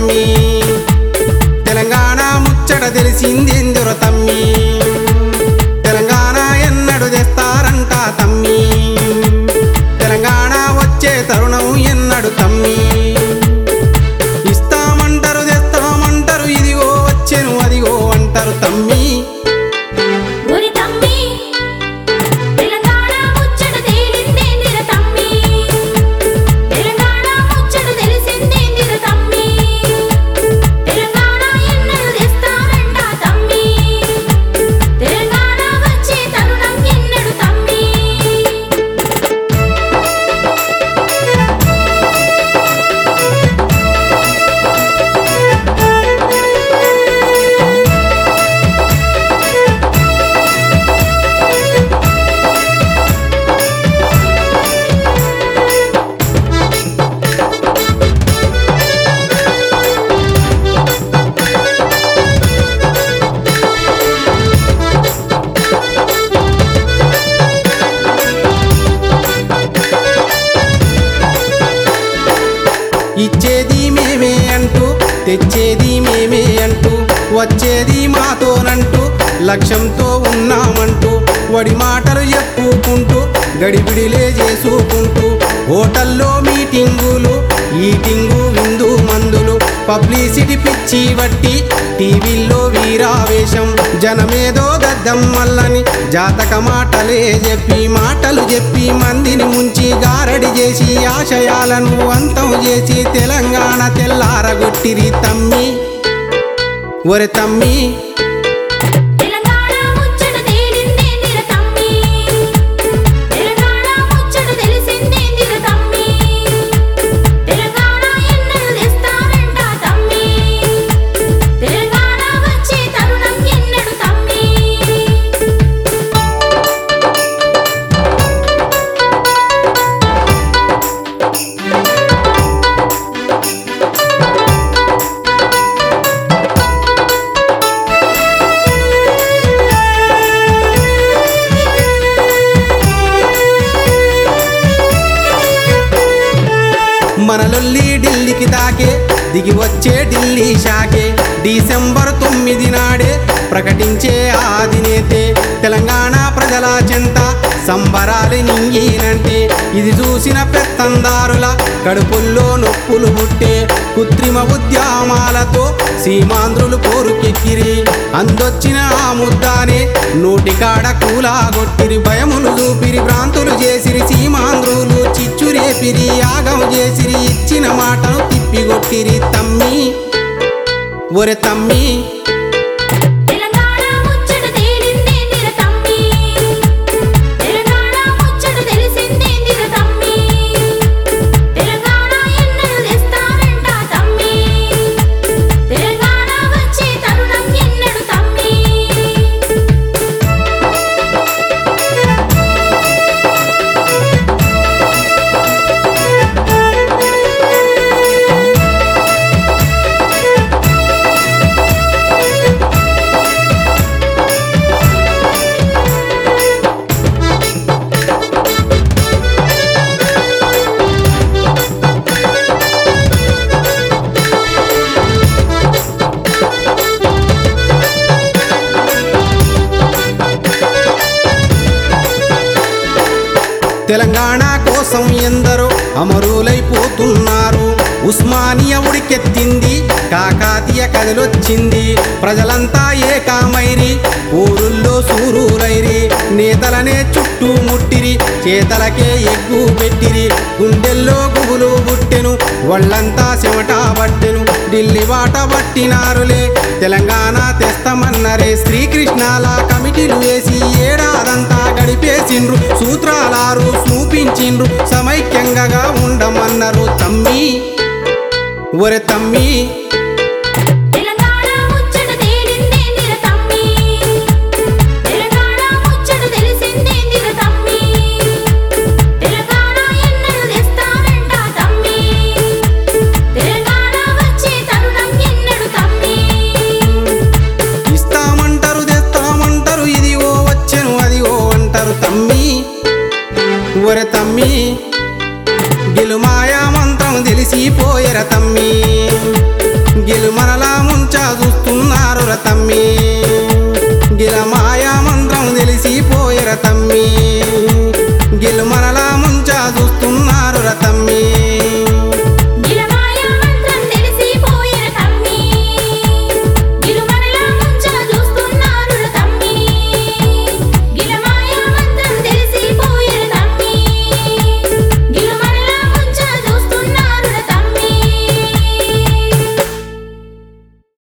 తమ్మి తెలంగాణ ముచ్చట తెలిసిందెందుర తమ్మి తెలంగాణ ఎన్నడు తెస్తారంట తమ్మి తెలంగాణ వచ్చే తరుణం ఎన్నడు తమ్మి ఇస్తామంటారు తెస్తామంటారు ఇదిగో వచ్చెను అదిగో అంటారు తమ్మి ఒరి తమ్మి తెలంగాణ ముచ్చట తేలిందేందిర తమ్మి తెలంగాణ ముచ్చట తెలిసిందేందిర తమ్మి తెలంగాణ ఎన్నడు తెస్తారంట తమ్మి తెలంగాణ వచ్చే తరుణం ఎన్నడు తమ్మి ఇచ్చేది మేమే అంటూ తెచ్చేది మేమే అంటూ వచ్చేది మాతోనంటూ లక్ష్యంతో ఉన్నామంటూ వడి మాటలు చెప్పుకుంటూ గడిబిడిలే చేసుకుంటూ హోటల్లో మీటింగులు ఈటింగు విందు మందులు పబ్లిసిటీ పిచ్చి బట్టి టీవీల్లో వీరావేశం జనమేదో దద్దం వల్లని జాతక మాటలే చెప్పి మాటలు చెప్పి మందిని ముంచి గారడి చేసి ఆశయాలను అంతం చేసి తెలంగాణ తెల్లారగొట్టిరి తమ్మి ఒరే తమ్మి తెలంగాణ ముచ్చట తేలిందేందిర తమ్మి తెలంగాణ ముచ్చట తెలిసిందేందిర తమ్మి తెలంగాణ ఎన్నడు తెస్తారంట తమ్మి తెలంగాణ వచ్చే తరుణం ఎన్నడు తమ్మి మనలొల్లి ఢిల్లీకి దాకే దిగి వచ్చే ఢిల్లీ షాకే డిసెంబర్ తొమ్మిది నాడే ప్రకటించే ఆదినేతే తెలంగాణ ప్రజల చెంత సంబరాలు నింగినంటే ఇది చూసిన పెత్తందారుల కడుపుల్లో నొప్పులు పుట్టే కృత్రిమ ఉద్యమాలతో సీమాంధ్రులు పోరుకెక్కిరి అందొచ్చిన ఆ ముద్దానే నోటికాడ కూలాగొట్టిరి భయములు చూపిరి భ్రాంతులు చేసిరి సీమాంధ్రులు చిచ్చురేపిరి యాగం చేసిరి ఇచ్చిన మాటను తిప్పిగొట్టిరి తమ్మి ఒరే తమ్మి తెలంగాణ ముచ్చట తేలిందేందిర తమ్మి తెలంగాణ ముచ్చట తెలిసిందేందిర తమ్మి తెలంగాణ ఎన్నడు తెస్తారంట తమ్మి తెలంగాణ వచ్చే తరుణం ఎన్నడు తమ్మి తెలంగాణ కోసం ఎందరో అమరులైపోతున్నారు ఉస్మానియా ఉడికెత్తింది కాకాతీయ కదిలొచ్చింది ప్రజలంతా ఏకామైరి ఊరుల్లో సూరూరైరి నేతలనే చుట్టూ ముట్టిరి చేతలకే ఎగ్గు పెట్టిరి గుండెల్లో గుబులు పుట్టెను వాళ్ళంతా చెమట పట్టెను ఢిల్లీ వాట పట్టినారులే తెలంగాణ తెస్తామన్నరే శ్రీకృష్ణాల కమిటీలు వేసి ఏడాదంతా గడిపేసిండ్రు సూత్రాలారు చూపించిండ్రు సమైక్యంగా ఉండమన్నారు తమ్మి ఒరే తమ్మి తెలంగాణ ముచ్చట తేలిందేందిర తమ్మి తెలంగాణ ముచ్చట తెలిసిందేందిర తమ్మి తెలంగాణ ఎన్నడు తెస్తారంట తమ్మి తెలంగాణ వచ్చే తరుణం ఎన్నడు తమ్మి ఇస్తామంటారు తెస్తామంటారు ఇదిగో వచ్చెను అదిగో అంటారు తమ్మి ఒరే తమ్మి గెలుమాయా మంత్రం తెలిసిపోయెర తమ్మి గిలు మనలా ముంచా చూస్తున్నారు ర తమ్మి గిల మాయా మంత్రం తెలిసిపోయర తమ్మి